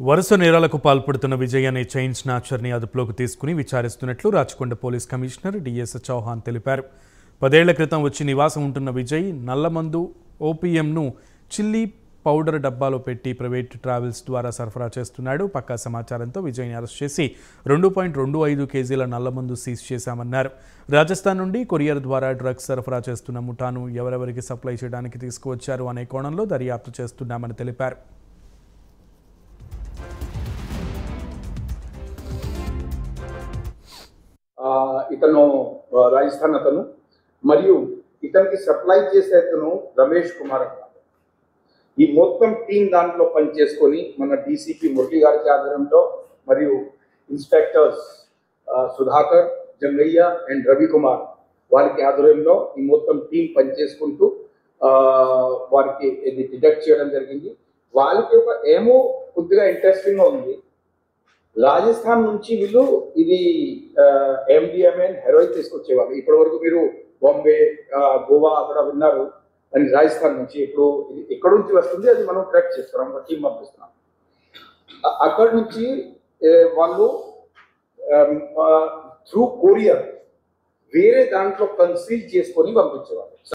వరుస నేరాలకు పాల్పడుతున్న విజయ్ అనే చైన్ స్నాచర్ని అదుపులోకి తీసుకుని విచారిస్తున్నట్లు Rachakonda police commissioner D S Chauhan తెలిపారు పదేళ్ల క్రితం వచ్చి నివాసం ఉంటున్న విజయ్ నల్లమందు ఓపీఎంను చిల్లీ పౌడర్ డబ్బాలో పెట్టి ప్రైవేట్ ట్రావెల్స్ ద్వారా సరఫరా చేస్తున్నాడు పక్కా సమాచారంతో విజయ్ని అరెస్ట్ చేసి రెండు పాయింట్ రెండు ఐదు కేజీల నల్లమందు సీజ్ చేశామన్నారు రాజస్థాన్ నుండి కొరియర్ ద్వారా డ్రగ్స్ సరఫరా చేస్తున్న ముఠాను ఎవరెవరికి సప్లై చేయడానికి తీసుకువచ్చారు అనే కోణంలో దర్యాప్తు చేస్తున్నామని తెలిపారు ఆ, ఇతను ఆ, రాజస్థాన్ అతను మరియు ఇతనికి సప్లై చేసే అతను రమేష్ కుమార్ అన్నమాట ఈ మొత్తం టీం దాంట్లో పనిచేసుకొని మన డీసీపీ మురళి గారికి ఆధ్వర్యంలో మరియు ఇన్స్పెక్టర్స్ ఆ, సుధాకర్ జంగయ్య అండ్ రవి కుమార్ వారికి ఆధ్వర్యంలో ఈ మొత్తం టీం పనిచేసుకుంటూ ఆ, వారికి ఇది డిటెక్ట్ చేయడం జరిగింది వాళ్ళకి ఒక ఏమో కొద్దిగా ఇంట్రెస్టింగ్గా ఉంది రాజస్థాన్ నుంచి వీళ్ళు ఇది ఎండిఎంఏ హెరోయిన్ తీసుకొచ్చేవాళ్ళు ఇప్పటి వరకు మీరు బాంబే ఆ, గోవా అక్కడ విన్నారు అని రాజస్థాన్ నుంచి ఇప్పుడు ఇది ఎక్కడి నుంచి వస్తుంది అది మనం ట్రాక్ చేస్తున్నాం ఒక టీం పంపిస్తున్నాం అ- అక్కడ నుంచి ఏ, వాళ్ళు త్రూ కొరియర్ వేరే దాంట్లో కన్సీల్ చేసుకొని పంపించేవాళ్ళు